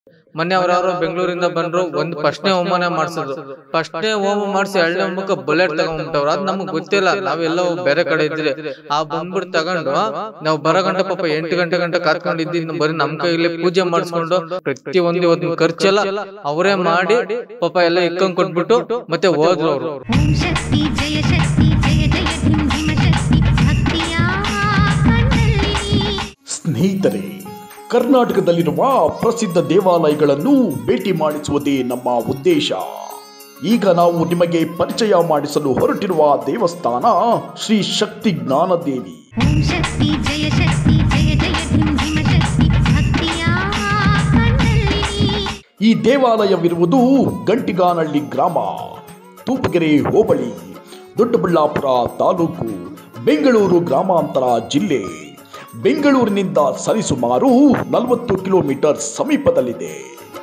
ಮೊನ್ನೆ ಅವ್ರವ್ರು ಬೆಂಗಳೂರಿಂದ ಬಂದ್ರು ಒಂದ್ ಫಸ್ಟ್ನೇ ಹೋಮನೆ ಮಾಡ್ಸಿದ್ರು ಫಸ್ಟ್ನೇ ಹೋಮ ಮಾಡಿಸಿ ಎರಡನೇ ಹೋಮಕ್ಕೆ ಬುಲೆಟ್ ತಗೊಂಡ್ಬಿಟ್ಟವ್ರು ಅದ್ ನಮಗ್ ಗೊತ್ತಿಲ್ಲ ನಾವೆಲ್ಲ ಬೇರೆ ಕಡೆ ಇದ್ರಿ ಆ ಬಂದ್ಬಿಟ್ಟು ತಗೊಂಡು ನಾವು ಬರೋ ಗಂಟೆ ಪಾಪ ಎಂಟು ಗಂಟೆ ಗಂಟೆ ಕಾತ್ಕೊಂಡಿದ್ದು ಇನ್ನು ಬರೀ ನಮ್ ಕೈಲಿ ಪೂಜೆ ಮಾಡಿಸ್ಕೊಂಡು ಪ್ರತಿ ಒಂದು ಇವತ್ತು ಖರ್ಚೆಲ್ಲ ಅವರೇ ಮಾಡಿ ಪಾಪ ಎಲ್ಲ ಇಕ್ಕೊಂಡ್ ಕೊಟ್ಬಿಟ್ಟು ಮತ್ತೆ ಹೋದ್ರು ಅವ್ರು ಓಂ ಶಕ್ತಿ ಜಯ ಶಕ್ತಿ ಜಯ ಜಯ ಧಿಂ ಧಿಮ ಶಕ್ತಿ ಭಕ್ತಿಯ ಕಣ್ಣಲ್ಲಿ ಸ್ನೇಹಿತರೆ ಕರ್ನಾಟಕದಲ್ಲಿರುವ ಪ್ರಸಿದ್ಧ ದೇವಾಲಯಗಳನ್ನು ಭೇಟಿ ಮಾಡಿಸುವುದೇ ನಮ್ಮ ಉದ್ದೇಶ ಈಗ ನಾವು ನಿಮಗೆ ಪರಿಚಯ ಮಾಡಿಸಲು ಹೊರಟಿರುವ ದೇವಸ್ಥಾನ ಶ್ರೀ ಶಕ್ತಿ ಜ್ಞಾನದೇವಿ ಓಂ ಶಕ್ತಿ ಜಯ ಶಕ್ತಿ ಜಯ ಜಯ ಧಿಂ ಧಿಮ ಶಕ್ತಿ ಭಕ್ತಿಯ ಕಣ್ಣಲ್ಲಿ ಈ ದೇವಾಲಯವಿರುವುದು ಗಂಟಿಗಾನಹಳ್ಳಿ ಗ್ರಾಮ ತೂಪಗೆರೆ ಹೋಬಳಿ ದೊಡ್ಡಬಳ್ಳಾಪುರ ತಾಲೂಕು ಬೆಂಗಳೂರು ಗ್ರಾಮಾಂತರ ಜಿಲ್ಲೆ ಬೆಂಗಳೂರಿನಿಂದ ಸರಿಸುಮಾರು ನಲವತ್ತು ಕಿಲೋಮೀಟರ್ ಸಮೀಪದಲ್ಲಿದೆ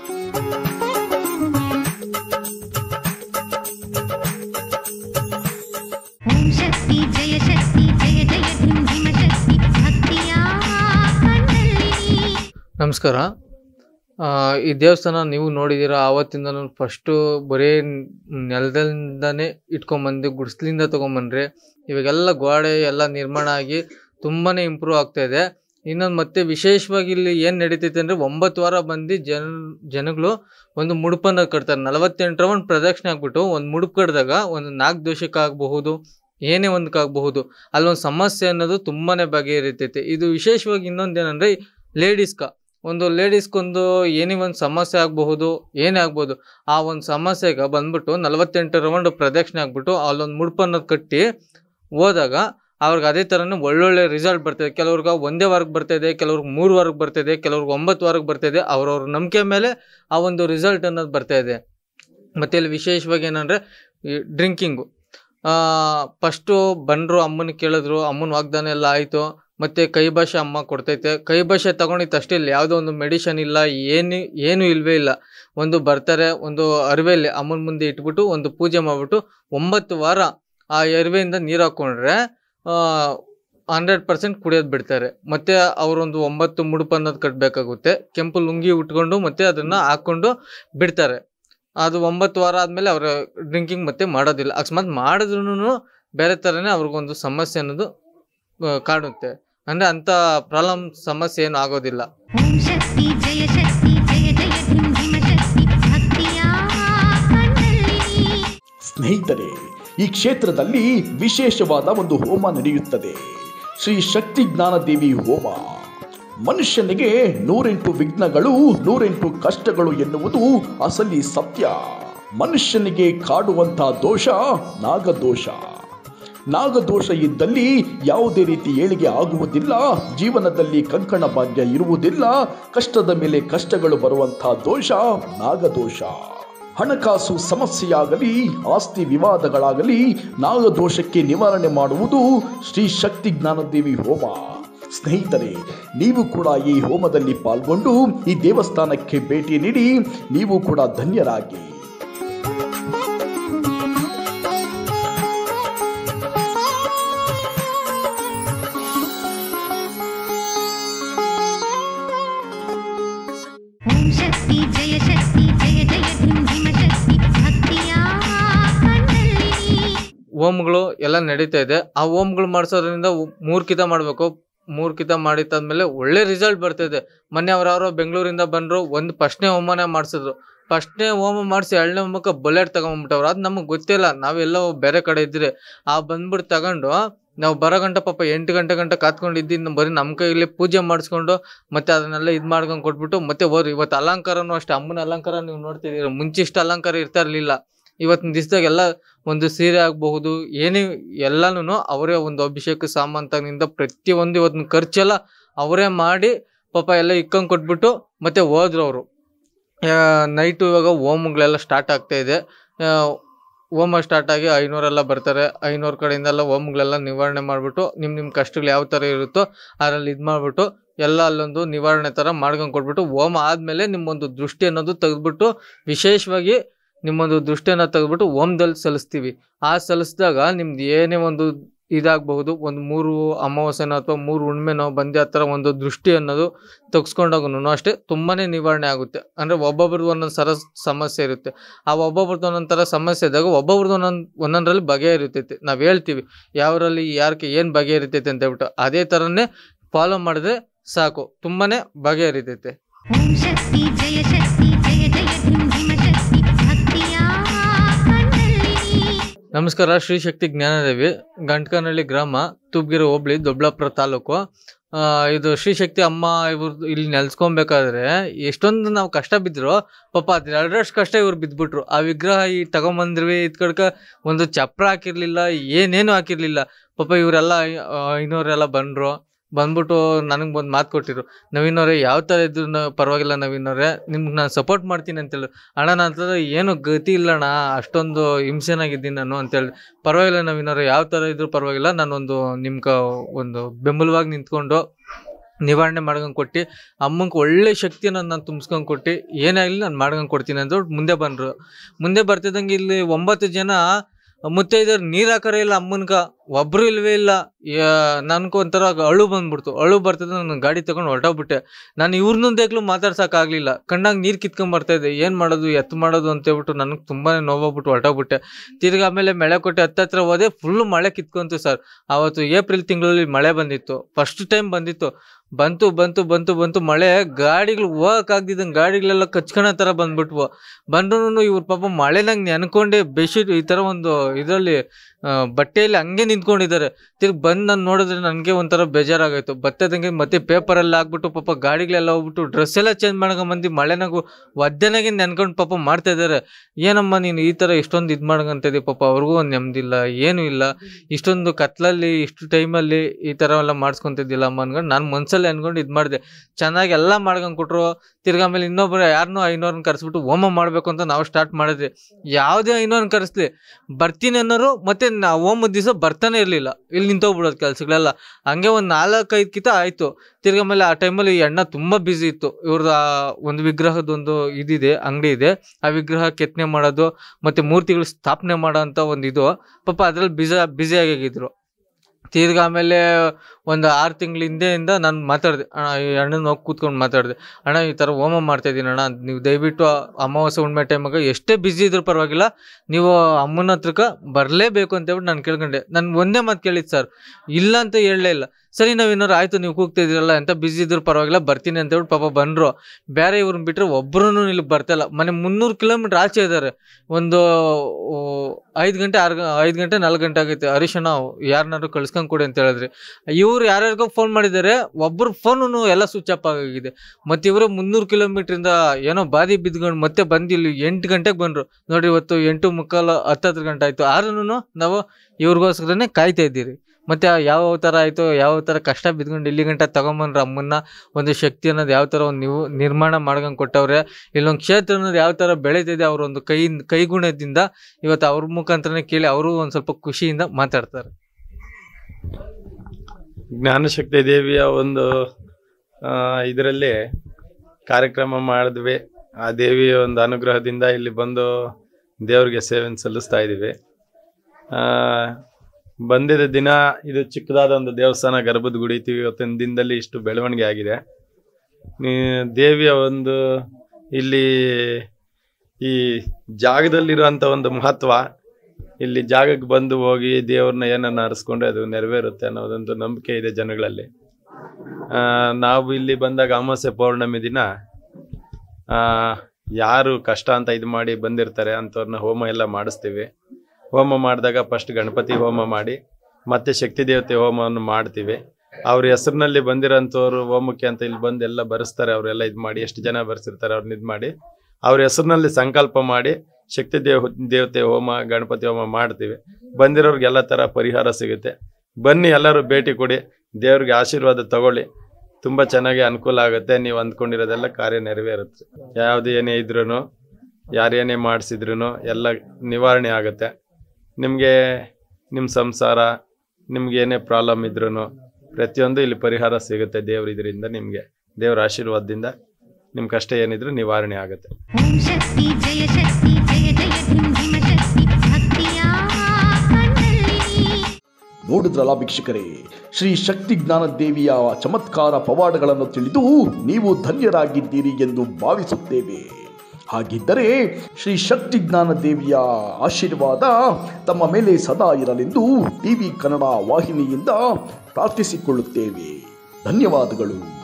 ಓಂ ಶಕ್ತಿ ಜಯ ಶಕ್ತಿ ಜಯ ಜಯ ಧಿಂ ಧಿಮ ಶಕ್ತಿ ಭಕ್ತಿಯ ಕಣ್ಣಲ್ಲಿ ನಮಸ್ಕಾರ ಆ, ಈ ದೇವಸ್ಥಾನ ನೀವು ನೋಡಿದ್ದೀರಾ ಆವತ್ತಿಂದ ಫಸ್ಟು ಬರೀ ನೆಲದಿಂದಾನೇ ಇಟ್ಕೊಂಬಂದು ಗುಡಿಸ್ಲಿಂದ ತೊಗೊಂಬಂದ್ರಿ ಇವಾಗೆಲ್ಲ ಗೋಡೆ ಎಲ್ಲ ನಿರ್ಮಾಣ ಆಗಿ ತುಂಬಾ ಇಂಪ್ರೂವ್ ಆಗ್ತಾ ಇದೆ ಇನ್ನೊಂದು ಮತ್ತೆ ವಿಶೇಷವಾಗಿ ಇಲ್ಲಿ ಏನು ನಡೀತೈತೆ ಅಂದರೆ ಒಂಬತ್ತು ವಾರ ಬಂದು ಜನ ಜನಗಳು ಒಂದು ಮುಡುಪನ್ನು ಕಟ್ತಾರೆ ನಲವತ್ತೆಂಟರ ಒಂದು ಪ್ರದಕ್ಷಿಣೆ ಆಗ್ಬಿಟ್ಟು ಒಂದು ಮುಡುಪು ಕಟ್ಟಿದಾಗ ಒಂದು ನಾಲ್ಕು ದೋಷಕ್ಕಾಗಬಹುದು ಏನೇ ಒಂದಕ್ಕಾಗಬಹುದು ಅಲ್ಲೊಂದು ಸಮಸ್ಯೆ ಅನ್ನೋದು ತುಂಬಾ ಬಗೆಹರಿತೈತೆ ಇದು ವಿಶೇಷವಾಗಿ ಇನ್ನೊಂದು ಏನಂದರೆ ಲೇಡೀಸ್ಗ ಒಂದು ಲೇಡೀಸ್ಗೊಂದು ಏನೇ ಒಂದು ಸಮಸ್ಯೆ ಆಗಬಹುದು ಏನೇ ಆಗ್ಬೋದು ಆ ಒಂದು ಸಮಸ್ಯೆಗೆ ಬಂದ್ಬಿಟ್ಟು ನಲವತ್ತೆಂಟು ರೌಂಡ್ ಪ್ರದಕ್ಷಿಣೆ ಆಗ್ಬಿಟ್ಟು ಅಲ್ಲೊಂದು ಮುಡುಪನ್ನೋದು ಕಟ್ಟಿ ಹೋದಾಗ ಅವ್ರಿಗೆ ಅದೇ ಥರನೇ ಒಳ್ಳೊಳ್ಳೆ ರಿಸಲ್ಟ್ ಬರ್ತದೆ ಕೆಲವ್ರಿಗೆ ಒಂದೇ ವಾರಕ್ಕೆ ಬರ್ತಾಯಿದೆ ಕೆಲವ್ರಿಗೆ ಮೂರು ವಾರಕ್ಕೆ ಬರ್ತಾಯಿದೆ ಕೆಲವ್ರಿಗೆ ಒಂಬತ್ತು ವಾರಕ್ಕೆ ಬರ್ತಾಯಿದೆ ಅವ್ರವ್ರ ನಂಬಿಕೆ ಮೇಲೆ ಆ ಒಂದು ರಿಸಲ್ಟ್ ಅನ್ನೋದು ಬರ್ತಾಯಿದೆ ಮತ್ತು ಇಲ್ಲಿ ವಿಶೇಷವಾಗಿ ಏನಂದರೆ ಈ ಡ್ರಿಂಕಿಂಗು ಫಸ್ಟು ಬಂದರು ಅಮ್ಮನ ಕೇಳಿದ್ರು ಅಮ್ಮನ ವಾಗ್ದಾನ ಎಲ್ಲ ಆಯಿತು ಮತ್ತು ಕೈ ಭಾಷೆ ಅಮ್ಮ ಕೊಡ್ತೈತೆ ಕೈ ಭಾಷೆ ತಗೊಂಡಿತ್ತು ಅಷ್ಟೇ ಇಲ್ಲ ಯಾವುದೋ ಒಂದು ಮೆಡಿಷನ್ ಇಲ್ಲ ಏನು ಏನು ಇಲ್ವೇ ಇಲ್ಲ ಒಂದು ಬರ್ತಾರೆ ಒಂದು ಅರಿವೆಯಲ್ಲಿ ಅಮ್ಮನ ಮುಂದೆ ಇಟ್ಬಿಟ್ಟು ಒಂದು ಪೂಜೆ ಮಾಡಿಬಿಟ್ಟು ಒಂಬತ್ತು ವಾರ ಆ ಎರುವೆಯಿಂದ ನೀರು ಹಾಕ್ಕೊಂಡ್ರೆ ಹಂಡ್ರೆಡ್ ಪರ್ಸೆಂಟ್ ಕುಡಿಯೋದು ಬಿಡ್ತಾರೆ ಮತ್ತು ಅವರೊಂದು ಒಂಬತ್ತು ಮುಡುಪು ಅನ್ನೋದು ಕಟ್ಟಬೇಕಾಗುತ್ತೆ ಕೆಂಪು ಲುಂಗಿ ಉಟ್ಕೊಂಡು ಮತ್ತು ಅದನ್ನು ಹಾಕ್ಕೊಂಡು ಬಿಡ್ತಾರೆ ಅದು ಒಂಬತ್ತು ವಾರ ಆದಮೇಲೆ ಅವರ ಡ್ರಿಂಕಿಂಗ್ ಮತ್ತೆ ಮಾಡೋದಿಲ್ಲ ಅಕಸ್ಮಾತ್ ಮಾಡಿದ್ರು ಬೇರೆ ಥರನೇ ಅವ್ರಿಗೊಂದು ಸಮಸ್ಯೆ ಅನ್ನೋದು ಆ, ಕಾಡುತ್ತೆ ಅಂದರೆ ಅಂಥ ಪ್ರಾಬ್ಲಮ್ ಸಮಸ್ಯೆ ಏನು ಆಗೋದಿಲ್ಲ ಓಂ ಶಕ್ತಿ ಜಯ ಶಕ್ತಿ ಜಯ ಜಯ ಧಿಂ ಧಿಮ ಶಕ್ತಿ ಭಕ್ತಿಯ ಕಣ್ಣಲ್ಲಿ ಸ್ನೇಹಿತರೆ ಈ ಕ್ಷೇತ್ರದಲ್ಲಿ ವಿಶೇಷವಾದ ಒಂದು ಹೋಮ ನಡೆಯುತ್ತದೆ ಶ್ರೀ ಶಕ್ತಿ ಜ್ಞಾನದೇವಿ ಹೋಮ ಮನುಷ್ಯನಿಗೆ ನೂರೆಂಟು ವಿಘ್ನಗಳು ನೂರೆಂಟು ಕಷ್ಟಗಳು ಎನ್ನುವುದು ಅಸಲಿ ಸತ್ಯ ಮನುಷ್ಯನಿಗೆ ಕಾಡುವಂಥ ದೋಷ ನಾಗದೋಷ ನಾಗದೋಷ ಇದ್ದಲ್ಲಿ ಯಾವುದೇ ರೀತಿ ಏಳಿಗೆ ಆಗುವುದಿಲ್ಲ ಜೀವನದಲ್ಲಿ ಕಂಕಣ ಭಾಗ್ಯ ಇರುವುದಿಲ್ಲ ಕಷ್ಟದ ಮೇಲೆ ಕಷ್ಟಗಳು ಬರುವಂಥ ದೋಷ ನಾಗದೋಷ ಹಣಕಾಸು ಸಮಸ್ಯೆಯಾಗಲಿ ಆಸ್ತಿ ವಿವಾದಗಳಾಗಲಿ ನಾಗದೋಷಕ್ಕೆ ನಿವಾರಣೆ ಮಾಡುವುದು ಶ್ರೀ ಶಕ್ತಿ ಜ್ಞಾನದೇವಿ ಹೋಮ ಸ್ನೇಹಿತರೆ ನೀವು ಕೂಡ ಈ ಹೋಮದಲ್ಲಿ ಪಾಲ್ಗೊಂಡು ಈ ದೇವಸ್ಥಾನಕ್ಕೆ ಭೇಟಿ ನೀಡಿ ನೀವು ಕೂಡ ಧನ್ಯರಾಗಿ ಓಂ ಶಕ್ತಿ ಜಯ ಶಕ್ತಿ ಜಯ ಜಯ ಧಿಂ ಧಿಮ ಶಕ್ತಿ ಭಕ್ತಿಯ ಕಣ್ಣಲ್ಲಿ ಓಮ್ಗಳು ಎಲ್ಲ ನಡೀತಾ ಇದೆ ಆ ಓಮ್ಗಳು ಮಾಡಿಸೋದ್ರಿಂದ ಮೂರು ಕಿತ ಮಾಡಬೇಕು ಮೂರು ಕಿತ ಮಾಡಿದ್ದಾದ್ಮೇಲೆ ಒಳ್ಳೆ ರಿಸಲ್ಟ್ ಬರ್ತಿದೆ ಮೊನ್ನೆ ಅವ್ರವ್ರು ಬೆಂಗಳೂರಿಂದ ಬಂದರು ಒಂದು ಫಸ್ಟ್ನೇ ಹೋಮನೇ ಮಾಡಿಸಿದ್ರು ಫಸ್ಟ್ನೇ ಹೋಮ ಮಾಡಿಸಿ ಎರಡನೇ ಹೋಮಕ್ಕೆ ಬುಲೆಟ್ ತಗೊಂಡ್ಬಿಟ್ಟವ್ರು ಅದು ನಮಗೆ ಗೊತ್ತಿಲ್ಲ ನಾವೆಲ್ಲ ಬೇರೆ ಕಡೆ ಇದ್ರಿ ಆ ಬಂದ್ಬಿಟ್ಟು ತಗೊಂಡು ನಾವು ಬರೋ ಗಂಟೆ ಪಾಪ ಎಂಟು ಗಂಟೆ ಗಂಟೆ ಕಾತ್ಕೊಂಡಿದ್ದು ಇನ್ನು ಬರೀ ನಮ್ಮ ಕೈಲಿ ಪೂಜೆ ಮಾಡಿಸ್ಕೊಂಡು ಮತ್ತೆ ಅದನ್ನೆಲ್ಲ ಇದು ಮಾಡ್ಕೊಂಡು ಕೊಟ್ಬಿಟ್ಟು ಮತ್ತೆ ಹೋದ್ರು ಇವತ್ತು ಅಲಂಕಾರನೂ ಅಷ್ಟೇ ಅಮ್ಮನ ಅಲಂಕಾರ ನೀವು ನೋಡ್ತಿದ್ದೀರ ಮುಂಚೆ ಇಷ್ಟು ಅಲಂಕಾರ ಇರ್ತಾ ಇರಲಿಲ್ಲ ಇವತ್ತಿನ ದಿವಸದಾಗೆಲ್ಲ ಒಂದು ಸೀರೆ ಆಗಬಹುದು ಏನೇ ಎಲ್ಲನೂ ಅವರೇ ಒಂದು ಅಭಿಷೇಕ ಸಾಮಾನ್ತನಿಂದ ಪ್ರತಿಯೊಂದು ಇವತ್ತಿನ ಖರ್ಚೆಲ್ಲ ಅವರೇ ಮಾಡಿ ಪಾಪ ಎಲ್ಲ ಇಕ್ಕೊಂಡ್ ಕೊಟ್ಬಿಟ್ಟು ಮತ್ತೆ ಹೋದ್ರು ಅವರು ನೈಟು ಇವಾಗ ಹೋಮಗಳೆಲ್ಲ ಸ್ಟಾರ್ಟ್ ಆಗ್ತಾ ಇದೆ ಆ, ಹೋಮ ಸ್ಟಾರ್ಟ್ ಆಗಿ ಐನೂರೆಲ್ಲ ಬರ್ತಾರೆ ಐನೂರು ಕಡೆಯಿಂದೆಲ್ಲ ಹೋಮಗಳೆಲ್ಲ ನಿವಾರಣೆ ಮಾಡಿಬಿಟ್ಟು ನಿಮ್ಮ ನಿಮ್ಮ ಕಷ್ಟಗಳು ಯಾವ ಥರ ಇರುತ್ತೋ ಅದರಲ್ಲಿ ಇದು ಮಾಡಿಬಿಟ್ಟು ಎಲ್ಲ ಅಲ್ಲೊಂದು ನಿವಾರಣೆ ಥರ ಮಾಡ್ಕೊಂಡು ಕೊಟ್ಬಿಟ್ಟು ಹೋಮ ಆದಮೇಲೆ ನಿಮ್ಮೊಂದು ದೃಷ್ಟಿ ಅನ್ನೋದು ತೆಗೆದ್ಬಿಟ್ಟು ವಿಶೇಷವಾಗಿ ನಿಮ್ಮೊಂದು ದೃಷ್ಟಿಯನ್ನು ತೆಗೆದ್ಬಿಟ್ಟು ಹೋಮದಲ್ಲಿ ಸಲ್ಲಿಸ್ತೀವಿ ಆ ಸಲ್ಲಿಸಿದಾಗ ನಿಮ್ದು ಏನೇ ಒಂದು ಇದಾಗಬಹುದು ಒಂದು ಮೂರು ಅಮಾವಾಸ್ಯೆನೋ ಅಥವಾ ಮೂರು ಹುಣ್ಮೆನೋ ಬಂದು ಆ ಥರ ಒಂದು ದೃಷ್ಟಿ ಅನ್ನೋದು ತೆಗ್ಸ್ಕೊಂಡಾಗೂ ಅಷ್ಟೇ ತುಂಬಾ ನಿವಾರಣೆ ಆಗುತ್ತೆ ಅಂದರೆ ಒಬ್ಬೊಬ್ರದ್ದು ಒಂದೊಂದು ಸರ ಸಮಸ್ಯೆ ಇರುತ್ತೆ ಆ ಒಬ್ಬೊಬ್ರದ್ದು ಒಂದೊಂದು ಥರ ಸಮಸ್ಯೆ ಇದ್ದಾಗ ಒಬ್ಬೊಬ್ರದ್ದು ಒಂದೊಂದು ಒಂದೊಂದರಲ್ಲಿ ಬಗೆ ಇರ್ತೈತಿ ನಾವು ಹೇಳ್ತೀವಿ ಯಾವರಲ್ಲಿ ಯಾರಕ್ಕೆ ಏನು ಬಗೆ ಇರ್ತೈತೆ ಅಂತ ಹೇಳ್ಬಿಟ್ಟು ಅದೇ ಥರನೇ ಫಾಲೋ ಮಾಡಿದ್ರೆ ಸಾಕು ತುಂಬಾ ಬಗೆಹರಿತೈತೆ ಓಂ ಶಕ್ತಿ ಜಯ ಶಕ್ತಿ ಜಯ ಜಯ ಧಿಂ ಧಿಮ ಶಕ್ತಿ ಭಕ್ತಿಯ ಕಣ್ಣಲ್ಲಿ ನಮಸ್ಕಾರ ಶ್ರೀ ಶಕ್ತಿ ಜ್ಞಾನದೇವಿ ಗಂಟ್ಕನಹಳ್ಳಿ ಗ್ರಾಮ ತುಬ್ಗಿರಿ ಹೋಬಳಿ ದೊಡ್ಡಬಳ್ಳಾಪುರ ತಾಲೂಕು ಆ, ಇದು ಶ್ರೀ ಶಕ್ತಿ ಅಮ್ಮ ಇವ್ರದ್ದು ಇಲ್ಲಿ ನೆಲೆಸ್ಕೊಬೇಕಾದ್ರೆ ಎಷ್ಟೊಂದು ನಾವು ಕಷ್ಟ ಬಿದ್ದರು ಪಾಪ ಅದ್ರ ಎರಡರಷ್ಟು ಕಷ್ಟ ಇವ್ರು ಬಿದ್ಬಿಟ್ರು ಆ ವಿಗ್ರಹ ಈ ತಗೊಂಬಂದ್ರಿ ಇದ್ ಕಡ್ಕ ಒಂದು ಚಪ್ರ ಹಾಕಿರ್ಲಿಲ್ಲ ಏನೇನು ಹಾಕಿರ್ಲಿಲ್ಲ ಪಾಪ ಇವರೆಲ್ಲ ಇನ್ನೋರೆಲ್ಲ ಬಂದರು ಬಂದ್ಬಿಟ್ಟು ನನಗೆ ಒಂದು ಮಾತು ಕೊಟ್ಟಿರು ನವೀನವ್ರೆ ಯಾವ ಥರ ಇದ್ರು ನ- ಪರವಾಗಿಲ್ಲ ನವೀನವ್ರೆ ನಿಮ್ಗೆ ನಾನು ಸಪೋರ್ಟ್ ಮಾಡ್ತೀನಿ ಅಂತೇಳಿ ಅಣ್ಣ ನನ್ನ ಹತ್ರ ಏನು ಗತಿ ಇಲ್ಲಣ್ಣ ಅಷ್ಟೊಂದು ಹಿಂಸೆನಾಗಿದ್ದೀನಿ ನಾನು ಅಂತೇಳಿ ಪರವಾಗಿಲ್ಲ ನವೀನವ್ರೆ ಯಾವ ಥರ ಇದ್ರೂ ಪರವಾಗಿಲ್ಲ ನಾನೊಂದು ನಿಮ್ಗೆ ಒಂದು ಬೆಂಬಲವಾಗಿ ನಿಂತ್ಕೊಂಡು ನಿವಾರಣೆ ಮಾಡ್ಕೊಂಡು ಕೊಟ್ಟು ಅಮ್ಮಂಗೆ ಒಳ್ಳೆ ಶಕ್ತಿನ ನಾನು ತುಂಬಿಸ್ಕೊಂಡು ಕೊಟ್ಟು ಏನೇ ಆಗಲಿ ನಾನು ಮಾಡ್ಕೊಂಡು ಕೊಡ್ತೀನಿ ಅಂತ ಮುಂದೆ ಬಂದರು ಮುಂದೆ ಬರ್ತಿದ್ದಂಗೆ ಇಲ್ಲಿ ಒಂಬತ್ತು ಜನ ಮುತ್ತೈದರು ನೀರು ಹಾಕರೇ ಇಲ್ಲ ಅಮ್ಮನ್ಗ ಒಬ್ರು ಇಲ್ವೇ ಇಲ್ಲ ನನ್ಗೆ ಒಂಥರ ಅಳು ಬಂದ್ಬಿಡ್ತು ಅಳು ಬರ್ತಿದ್ದ ನಾನು ಗಾಡಿ ತಗೊಂಡು ಹೊರಟೋಗ್ಬಿಟ್ಟೆ ನಾನು ಇವ್ರನ್ನೂ ದೇಗ್ಲು ಮಾತಾಡ್ಸೋಕ್ಕಾಗಲಿಲ್ಲ ಕಣ್ಣಾಗ ನೀರು ಕಿತ್ಕೊಂಡ್ ಬರ್ತಾ ಇದೆ ಏನು ಮಾಡೋದು ಎತ್ತು ಮಾಡೋದು ಅಂತ ಹೇಳ್ಬಿಟ್ಟು ನನಗೆ ತುಂಬಾ ನೋವಾಗ್ಬಿಟ್ಟು ಹೊರಟೋಗ್ಬಿಟ್ಟೆ ತಿರ್ಗಿ ಆಮೇಲೆ ಮಳೆ ಕೊಟ್ಟೆ ಹತ್ತತ್ರ ಹೋದೆ ಫುಲ್ಲು ಮಳೆ ಕಿತ್ಕೊಂತು ಸರ್ ಆವತ್ತು ಏಪ್ರಿಲ್ ತಿಂಗಳಲ್ಲಿ ಮಳೆ ಬಂದಿತ್ತು ಫಸ್ಟ್ ಟೈಮ್ ಬಂದಿತ್ತು ಬಂತು ಬಂತು ಬಂತು ಬಂತು ಮಳೆ ಗಾಡಿಗಳು ಹೋಗಕ್ಕಾಗ್ದಿದ್ದಂಗೆ ಗಾಡಿಗಳೆಲ್ಲ ಕಚ್ಕೊಳೋ ಥರ ಬಂದ್ಬಿಟ್ವು ಬಂದ್ರು ಇವ್ರ ಪಾಪ ಮಳೆನಂಗೆ ನೆನ್ಕೊಂಡೆ ಬೆಡ್ಶೀಟ್ ಈ ಥರ ಒಂದು ಇದರಲ್ಲಿ ಬಟ್ಟೆಯಲ್ಲಿ ಹಂಗೆ ನಿಂತ್ಕೊಂಡಿದ್ದಾರೆ ತಿರ್ಗಿ ಬಂದು ನಾನು ನೋಡಿದ್ರೆ ನನಗೆ ಒಂಥರ ಬೇಜಾರಾಗೋಯ್ತು ಬತ್ತದಂಗೆ ಮತ್ತೆ ಪೇಪರೆಲ್ಲ ಹಾಕ್ಬಿಟ್ಟು ಪಾಪ ಗಾಡಿಗಳೆಲ್ಲ ಹೋಗ್ಬಿಟ್ಟು ಡ್ರೆಸ್ ಎಲ್ಲ ಚೇಂಜ್ ಮಾಡ್ಕೊಂಬಂದು ಮಳೆನಾಗು ಒದ್ದೆನಾಗೆ ನೆನ್ಕೊಂಡು ಪಾಪ ಮಾಡ್ತಾ ಇದ್ದಾರೆ ಏನಮ್ಮ ನೀನು ಈ ಥರ ಇಷ್ಟೊಂದು ಇದು ಮಾಡ್ಕೊಂತಿದ್ದಿ ಪಾಪ ಅವ್ರಿಗೂ ಒಂದು ನೆಮ್ಮದಿಲ್ಲ ಏನೂ ಇಲ್ಲ ಇಷ್ಟೊಂದು ಕತ್ಲಲ್ಲಿ ಇಷ್ಟು ಟೈಮಲ್ಲಿ ಈ ಥರ ಎಲ್ಲ ಮಾಡಿಸ್ಕೊಂತಿದ್ದಿಲ್ಲ ಅಮ್ಮ ಅನ್ಕೊಂಡು ನಾನು ಮನ್ಸಲ್ಲಿ ಅನ್ಕೊಂಡು ಇದು ಮಾಡಿದೆ ಚೆನ್ನಾಗಿ ಎಲ್ಲ ಮಾಡ್ಕೊಂಡು ಕೊಟ್ರು ತಿರ್ಗಾ ಆಮೇಲೆ ಇನ್ನೊಬ್ರು ಯಾರನ್ನೋ ಐನೋರನ್ನ ಕರೆಸ್ಬಿಟ್ಟು ಹೋಮ ಮಾಡಬೇಕು ಅಂತ ನಾವು ಸ್ಟಾರ್ಟ್ ಮಾಡಿದ್ವಿ ಯಾವುದೇ ಐನೋರನ್ನ ಕರೆಸ್ಲಿ ಬರ್ತೀನಿ ಅನ್ನೋರು ಮತ್ತೆ ನಾ ಹೋಮದ ದಿವಸ ಬರ್ತಾನೆ ಇರಲಿಲ್ಲ ಇಲ್ಲಿ ನಿಂತೋಗ್ಬಿಡೋದು ಕೆಲ್ಸಗಳೆಲ್ಲ ಹಂಗೆ ಒಂದು ನಾಲ್ಕೈದು ಕಿತ ಆಯಿತು ತಿರ್ಗಾ ಆಮೇಲೆ ಆ ಟೈಮಲ್ಲಿ ಈ ಅಣ್ಣ ತುಂಬ ಬ್ಯುಸಿ ಇತ್ತು ಇವ್ರದ್ದು ಆ ಒಂದು ವಿಗ್ರಹದೊಂದು ಇದಿದೆ ಅಂಗಡಿ ಇದೆ ಆ ವಿಗ್ರಹ ಕೆತ್ತನೆ ಮಾಡೋದು ಮತ್ತು ಮೂರ್ತಿಗಳು ಸ್ಥಾಪನೆ ಮಾಡೋ ಅಂತ ಒಂದು ಇದು ಪಾಪ ಅದ್ರಲ್ಲಿ ಬಿಸಿ ಬ್ಯುಸಿ ಆಗಿದ್ರು ತಿರ್ಗಾ ಆಮೇಲೆ ಒಂದು ಆರು ತಿಂಗಳ ಹಿಂದೆಯಿಂದ ನಾನು ಮಾತಾಡಿದೆ ಅಣ್ಣ ಈ ಅಣ್ಣನ ಹೋಗಿ ಕೂತ್ಕೊಂಡು ಮಾತಾಡಿದೆ ಅಣ್ಣ ಈ ಥರ ಹೋಮ ಮಾಡ್ತಾ ಇದ್ದೀನಿ ಅಣ್ಣ ನೀವು ದಯವಿಟ್ಟು ಆ ಅಮಾವಾಸ್ಯೆ ಹುಣ್ಮೆ ಟೈಮಾಗ ಎಷ್ಟೇ ಬ್ಯುಸಿ ಇದ್ರೂ ಪರವಾಗಿಲ್ಲ ನೀವು ಅಮ್ಮನ ಹತ್ರಕ್ಕೆ ಬರಲೇಬೇಕು ಅಂತ ಹೇಳ್ಬಿಟ್ಟು ನಾನು ಕೇಳ್ಕೊಂಡೆ ನಾನು ಒಂದೇ ಮಾತು ಕೇಳಿದ್ದು ಸರ್ ಇಲ್ಲ ಅಂತ ಹೇಳಲೇ ಇಲ್ಲ ಸರಿ ನಾವು ಏನಾರು ಆಯಿತು ನೀವು ಕೂಗ್ತಾ ಇದ್ದೀರಲ್ಲ ಎಂತ ಬ್ಯುಸಿ ಇದ್ರೂ ಪರವಾಗಿಲ್ಲ ಬರ್ತೀನಿ ಅಂತ ಹೇಳ್ಬಿಟ್ಟು ಪಾಪ ಬಂದರು ಬೇರೆ ಇವ್ರನ್ನ ಬಿಟ್ಟರೆ ಒಬ್ಬರೂ ಇಲ್ಲಿ ಬರ್ತಾಯಿಲ್ಲ ಮನೆ ಮುನ್ನೂರು ಕಿಲೋಮೀಟ್ರ್ ಆಚೆ ಇದ್ದಾರೆ ಒಂದು ಐದು ಗಂಟೆ ಆರು ಐದು ಗಂಟೆ ನಾಲ್ಕು ಗಂಟೆ ಆಗೈತೆ ಹರೀಶಣ್ಣ ಯಾರನ್ನಾರು ಕಳ್ಸ್ಕೊಂಡ್ ಕೊಡಿ ಅಂತ ಹೇಳಿದ್ರಿ ಇವ್ರು ಯಾರ್ಯಾರಿಗೋ ಫೋನ್ ಮಾಡಿದ್ದಾರೆ ಒಬ್ಬರು ಫೋನು ಎಲ್ಲ ಸ್ವಿಚ್ ಆಫ್ ಆಗಿದೆ ಮತ್ತು ಇವರು ಮುನ್ನೂರು ಕಿಲೋಮೀಟ್ರಿಂದ ಏನೋ ಬಾದಿ ಬಿದ್ಕೊಂಡು ಮತ್ತೆ ಬಂದು ಇಲ್ಲಿ ಎಂಟು ಗಂಟೆಗೆ ಬಂದರು ನೋಡ್ರಿ ಇವತ್ತು ಎಂಟು ಮುಕ್ಕಾಲು ಹತ್ತತ್ತು ಗಂಟೆ ಆಯಿತು ಆದ್ರೂ ನಾವು ಇವ್ರಿಗೋಸ್ಕರನೇ ಕಾಯ್ತಾ ಇದ್ದೀರಿ ಮತ್ತು ಯಾವ ಥರ ಆಯಿತು ಯಾವ ಥರ ಕಷ್ಟ ಬಿದ್ಕೊಂಡು ಇಲ್ಲಿ ಗಂಟೆ ತಗೊಂಬಂದ್ರೆ ಅಮ್ಮನ್ನ ಒಂದು ಶಕ್ತಿ ಅನ್ನೋದು ಯಾವ ಥರ ಒಂದು ನೀವು ನಿರ್ಮಾಣ ಮಾಡ್ಕೊಂಡು ಕೊಟ್ಟವ್ರೆ ಇಲ್ಲೊಂದು ಕ್ಷೇತ್ರ ಅನ್ನೋದು ಯಾವ ಥರ ಬೆಳೀತಿದೆ ಅವ್ರ ಒಂದು ಕೈ ಕೈಗುಣದಿಂದ ಇವತ್ತು ಅವ್ರ ಮುಖಾಂತರನೇ ಕೇಳಿ ಅವರು ಒಂದು ಸ್ವಲ್ಪ ಖುಷಿಯಿಂದ ಮಾತಾಡ್ತಾರೆ ಜ್ಞಾನಶಕ್ತಿ ದೇವಿಯ ಒಂದು ಇದರಲ್ಲಿ ಕಾರ್ಯಕ್ರಮ ಮಾಡಿದ್ವಿ ಆ ದೇವಿಯ ಒಂದು ಅನುಗ್ರಹದಿಂದ ಇಲ್ಲಿ ಬಂದು ದೇವರಿಗೆ ಸೇವೆಯನ್ನು ಸಲ್ಲಿಸ್ತಾ ಇದ್ದೀವಿ ಆ, ಬಂದಿದ್ದ ದಿನ ಇದು ಚಿಕ್ಕದಾದ ಒಂದು ದೇವಸ್ಥಾನ ಗರ್ಭದ ಗುಡಿ ಇತ್ತು. ಇವತ್ತಿನ ದಿನದಲ್ಲಿ ಇಷ್ಟು ಬೆಳವಣಿಗೆ ಆಗಿದೆ ನೀ- ದೇವಿಯ ಒಂದು ಇಲ್ಲಿ ಈ ಜಾಗದಲ್ಲಿರುವಂಥ ಒಂದು ಮಹತ್ವ ಇಲ್ಲಿ ಜಾಗಕ್ಕೆ ಬಂದು ಹೋಗಿ ದೇವ್ರನ್ನ ಏನನ್ನ ಅರಸ್ಕೊಂಡ್ರೆ ಅದು ನೆರವೇರುತ್ತೆ ಅನ್ನೋದೊಂದು ನಂಬಿಕೆ ಇದೆ ಜನಗಳಲ್ಲಿ ಆ, ನಾವು ಇಲ್ಲಿ ಬಂದಾಗ ಅಮಾವಾಸ್ಯೆ ಪೌರ್ಣಮಿ ದಿನ ಆ, ಯಾರು ಕಷ್ಟ ಅಂತ ಇದು ಮಾಡಿ ಬಂದಿರ್ತಾರೆ ಅಂಥವ್ರನ್ನ ಹೋಮ ಎಲ್ಲ ಮಾಡಿಸ್ತೀವಿ ಹೋಮ ಮಾಡಿದಾಗ ಫಸ್ಟ್ ಗಣಪತಿ ಹೋಮ ಮಾಡಿ ಮತ್ತೆ ಶಕ್ತಿ ದೇವತೆ ಹೋಮವನ್ನು ಮಾಡ್ತೀವಿ ಅವ್ರ ಹೆಸರಿನಲ್ಲಿ ಬಂದಿರೋಂಥವ್ರು ಹೋಮಕ್ಕೆ ಅಂತ ಇಲ್ಲಿ ಬಂದು ಎಲ್ಲ ಬರೆಸ್ತಾರೆ ಅವರೆಲ್ಲ ಇದು ಮಾಡಿ ಎಷ್ಟು ಜನ ಬರೆಸಿರ್ತಾರೆ ಅವ್ರನ್ನ ಇದು ಮಾಡಿ ಅವ್ರ ಹೆಸರಿನಲ್ಲಿ ಸಂಕಲ್ಪ ಮಾಡಿ ಶಕ್ತಿ ದೇವ ದೇವತೆ ಹೋಮ ಗಣಪತಿ ಹೋಮ ಮಾಡ್ತೀವಿ ಬಂದಿರೋರ್ಗೆ ಎಲ್ಲ ಥರ ಪರಿಹಾರ ಸಿಗುತ್ತೆ ಬನ್ನಿ ಎಲ್ಲರೂ ಭೇಟಿ ಕೊಡಿ ದೇವ್ರಿಗೆ ಆಶೀರ್ವಾದ ತಗೊಳ್ಳಿ ತುಂಬ ಚೆನ್ನಾಗಿ ಅನುಕೂಲ ಆಗುತ್ತೆ ನೀವು ಅಂದ್ಕೊಂಡಿರೋದೆಲ್ಲ ಕಾರ್ಯ ನೆರವೇರುತ್ತೆ ಯಾವುದು ಏನೇ ಇದ್ರೂ ಯಾರೇನೇ ಮಾಡಿಸಿದ್ರು ಎಲ್ಲ ನಿವಾರಣೆ ಆಗುತ್ತೆ ನಿಮಗೆ ನಿಮ್ಮ ಸಂಸಾರ ನಿಮ್ಗೆ ಏನೇ ಪ್ರಾಬ್ಲಮ್ ಇದ್ರೂ ಪ್ರತಿಯೊಂದು ಇಲ್ಲಿ ಪರಿಹಾರ ಸಿಗುತ್ತೆ ದೇವ್ರ ಇದರಿಂದ ನಿಮಗೆ ದೇವರ ಆಶೀರ್ವಾದದಿಂದ ನಿಮ್ಮ ಕಷ್ಟ ಏನಿದ್ರು ನಿವಾರಣೆ ಆಗುತ್ತೆ ಓಂ ಶಕ್ತಿ ಜಯ ಶಕ್ತಿ ಜಯ ಜಯ ಧಿಂ ಧಿಮ ಶಕ್ತಿ ಭಕ್ತಿಯ ಕಣ್ಣಲ್ಲಿ ನೋಡಿದ್ರಲ್ಲ ವೀಕ್ಷಕರೇ ಶ್ರೀ ಶಕ್ತಿ ಜ್ಞಾನ ದೇವಿಯ ಚಮತ್ಕಾರ ಪವಾಡಗಳನ್ನು ತಿಳಿದು ನೀವು ಧನ್ಯರಾಗಿದ್ದೀರಿ ಎಂದು ಭಾವಿಸುತ್ತೇವೆ ಹಾಗಿದ್ದರೆ ಶ್ರೀ ಶಕ್ತಿ ಜ್ಞಾನ ದೇವಿಯ ಆಶೀರ್ವಾದ ತಮ್ಮ ಮೇಲೆ ಸದಾ ಇರಲೆಂದು ಟಿವಿ ಕನ್ನಡ ವಾಹಿನಿಯಿಂದ ಪ್ರಾರ್ಥಿಸಿಕೊಳ್ಳುತ್ತೇವೆ ಧನ್ಯವಾದಗಳು